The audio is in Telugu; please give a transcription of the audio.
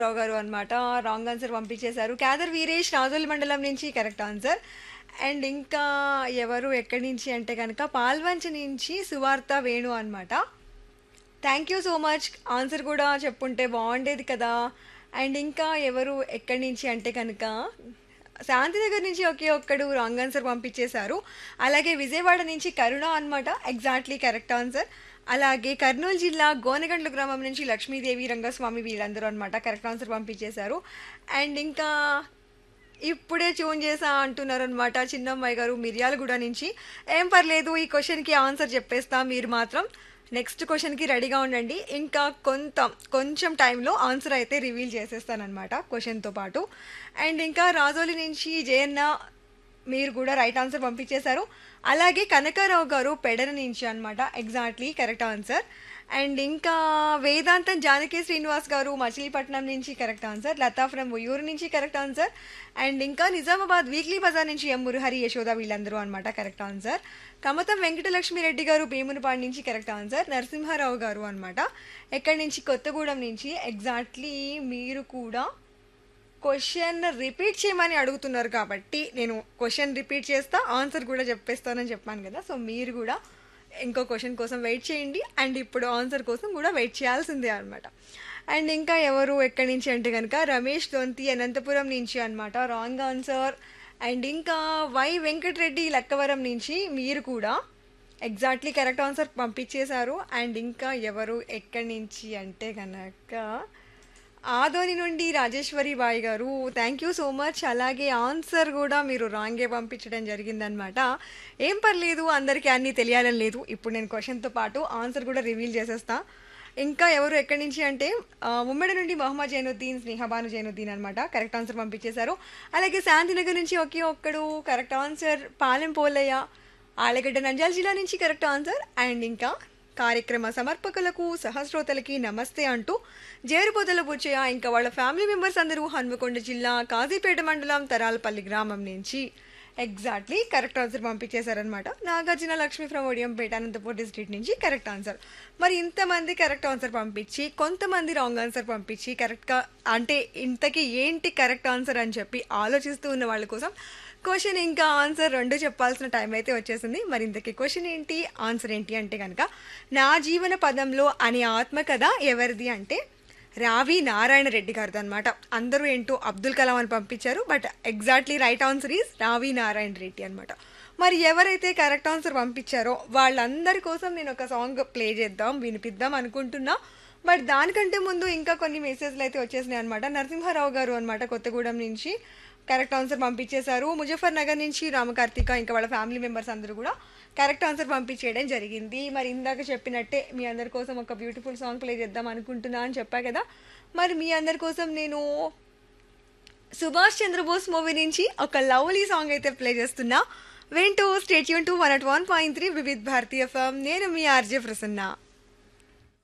రావు గారు అనమాట రాంగ్ ఆన్సర్ పంపించేశారు క్యాదర్ వీరేష్ రాజోల్ మండలం నుంచి కరెక్ట్ ఆన్సర్ అండ్ ఇంకా ఎవరు ఎక్కడి నుంచి అంటే కనుక పాల్వంచ నుంచి సువార్త వేణు అనమాట thank you so much answer కూడా చెప్పుంటే బాగుండేది కదా అండ్ ఇంకా ఎవరు ఎక్కడి నుంచి అంటే కనుక శాంతినగర్ నుంచి ఒకే ఒక్కడు రాంగ్ ఆన్సర్ పంపించేశారు అలాగే విజయవాడ నుంచి కరుణ అనమాట ఎగ్జాక్ట్లీ కరెక్ట్ ఆన్సర్ అలాగే కర్నూలు జిల్లా గోనగండ్ల గ్రామం నుంచి లక్ష్మీదేవి రంగస్వామి వీళ్ళందరూ అనమాట కరెక్ట్ ఆన్సర్ పంపించేశారు అండ్ ఇంకా ఇప్పుడే ట్యూన్ చేసా అంటున్నారు అనమాట చిన్నమ్మాయి గారు మిర్యాలగూడ నుంచి ఏం పర్లేదు ఈ క్వశ్చన్కి ఆన్సర్ చెప్పేస్తా మీరు మాత్రం నెక్స్ట్ క్వశ్చన్కి రెడీగా ఉండండి ఇంకా కొంత కొంచెం టైంలో ఆన్సర్ అయితే రివీల్ చేసేస్తానమాట క్వశ్చన్తో పాటు అండ్ ఇంకా రాజోలి నుంచి జయన్న మీరు కూడా రైట్ ఆన్సర్ పంపించేశారు అలాగే కనకారావు గారు పెడర నుంచి అనమాట ఎగ్జాక్ట్లీ కరెక్ట్ ఆన్సర్ అండ్ ఇంకా వేదాంతం జానకి శ్రీనివాస్ గారు మచిలీపట్నం నుంచి correct answer Lata from Uyyuru నుంచి కరెక్ట్ ఆన్సర్ అండ్ ఇంకా నిజామాబాద్ వీక్లీ బజార్ నుంచి ఎం మురహరి యశోద వీళ్ళందరూ అనమాట కరెక్ట్ ఆన్సర్ కమతం వెంకటలక్ష్మి రెడ్డి గారు భీమునిపాడు నుంచి కరెక్ట్ ఆన్సర్ నరసింహారావు గారు అనమాట ఎక్కడి నుంచి కొత్తగూడెం నుంచి ఎగ్జాక్ట్లీ మీరు కూడా క్వశ్చన్ రిపీట్ చేయమని అడుగుతున్నారు కాబట్టి నేను క్వశ్చన్ రిపీట్ చేస్తా ఆన్సర్ కూడా చెప్పేస్తానని చెప్పాను కదా సో మీరు కూడా ఇంకో క్వశ్చన్ కోసం వెయిట్ చేయండి అండ్ ఇప్పుడు ఆన్సర్ కోసం కూడా వెయిట్ చేయాల్సిందే అనమాట అండ్ ఇంకా ఎవరు ఎక్కడి నుంచి అంటే కనుక రమేష్ దొంతి అనంతపురం నుంచి అనమాట రాంగ్ ఆన్సర్ అండ్ ఇంకా వై వెంకటరెడ్డి లక్కవరం నుంచి మీరు కూడా ఎగ్జాక్ట్లీ కరెక్ట్ ఆన్సర్ పంపించేశారు అండ్ ఇంకా ఎవరు ఎక్కడి నుంచి అంటే కనుక ఆదోని నుండి రాజేశ్వరి బాయ్ గారు థ్యాంక్ యూ సో మచ్ అలాగే ఆన్సర్ కూడా మీరు రాంగే పంపించడం జరిగిందనమాట ఏం పర్లేదు అందరికీ అన్నీ తెలియాలని లేదు ఇప్పుడు నేను క్వశ్చన్తో పాటు ఆన్సర్ కూడా రివీల్ చేసేస్తా ఇంకా ఎవరు ఎక్కడి నుంచి అంటే ఆ, ఉమ్మడి నుండి మొహమ్మద్ జైనుద్దీన్ స్నేహబాను జైనుద్దీన్ అనమాట కరెక్ట్ ఆన్సర్ పంపించేశారు అలాగే శాంతినగర్ నుంచి ఒకే ఒక్కడు కరెక్ట్ ఆన్సర్ పాలెం పోలయ్య ఆలగడ్డ నంజాల్ జిల్లా నుంచి కరెక్ట్ ఆన్సర్ అండ్ ఇంకా కార్యక్రమ సమర్పకులకు సహస్రోతలకి నమస్తే అంటూ జేరుపోతల బుచ్చయ్య ఇంకా వాళ్ళ ఫ్యామిలీ మెంబర్స్ అందరూ హన్మకొండ జిల్లా కాజీపేట మండలం తరాలపల్లి గ్రామం నుంచి ఎగ్జాక్ట్లీ కరెక్ట్ ఆన్సర్ పంపించేశారనమాట నాగార్జున లక్ష్మి ఫ్రమ్ ఒడియంపేట అనంతపూర్ డిస్ట్రిక్ట్ నుంచి కరెక్ట్ ఆన్సర్ మరి ఇంతమంది కరెక్ట్ ఆన్సర్ పంపించి కొంతమంది రాంగ్ ఆన్సర్ పంపించి కరెక్ట్గా అంటే ఇంతకీ ఏంటి కరెక్ట్ ఆన్సర్ అని చెప్పి ఆలోచిస్తూ ఉన్న వాళ్ళ కోసం క్వశ్చన్ ఇంకా ఆన్సర్ రెండు చెప్పాల్సిన టైం అయితే వచ్చేసింది మరి ఇంతకీ క్వశ్చన్ ఏంటి ఆన్సర్ ఏంటి అంటే కనుక నా జీవన పదంలో అనే ఆత్మకథ ఎవరిది అంటే రావి నారాయణ రెడ్డి గారిది అనమాట అందరూ ఏంటో అబ్దుల్ కలాం అని పంపించారు but exactly right answer is Ravi Narayana Reddy అనమాట మరి ఎవరైతే కరెక్ట్ ఆన్సర్ పంపించారో వాళ్ళందరి కోసం నేను ఒక సాంగ్ ప్లే చేద్దాం వినిపిద్దాం అనుకుంటున్నా బట్ దానికంటే ముందు ఇంకా కొన్ని మెసేజ్లు అయితే వచ్చేసినాయి అనమాట నరసింహారావు గారు అనమాట కొత్తగూడెం నుంచి కరెక్ట్ ఆన్సర్ పంపించేశారు ముజఫర్ నగర్ నుంచి రామకార్తిక ఇంకా వాళ్ళ ఫ్యామిలీ మెంబర్స్ అందరూ కూడా కరెక్ట్ ఆన్సర్ పంపించేయడం జరిగింది మరి ఇందాక చెప్పినట్టే మీ అందరి కోసం ఒక బ్యూటిఫుల్ సాంగ్ ప్లే చేద్దాం అనుకుంటున్నా అని చెప్పా కదా మరి మీ అందరి కోసం నేను సుభాష్ చంద్రబోస్ మూవీ నుంచి ఒక లవ్లీ సాంగ్ అయితే ప్లే చేస్తున్నా వింటూ stay tune to one at one point three Vividh Bharati from నేను మీ ఆర్జే ప్రసన్న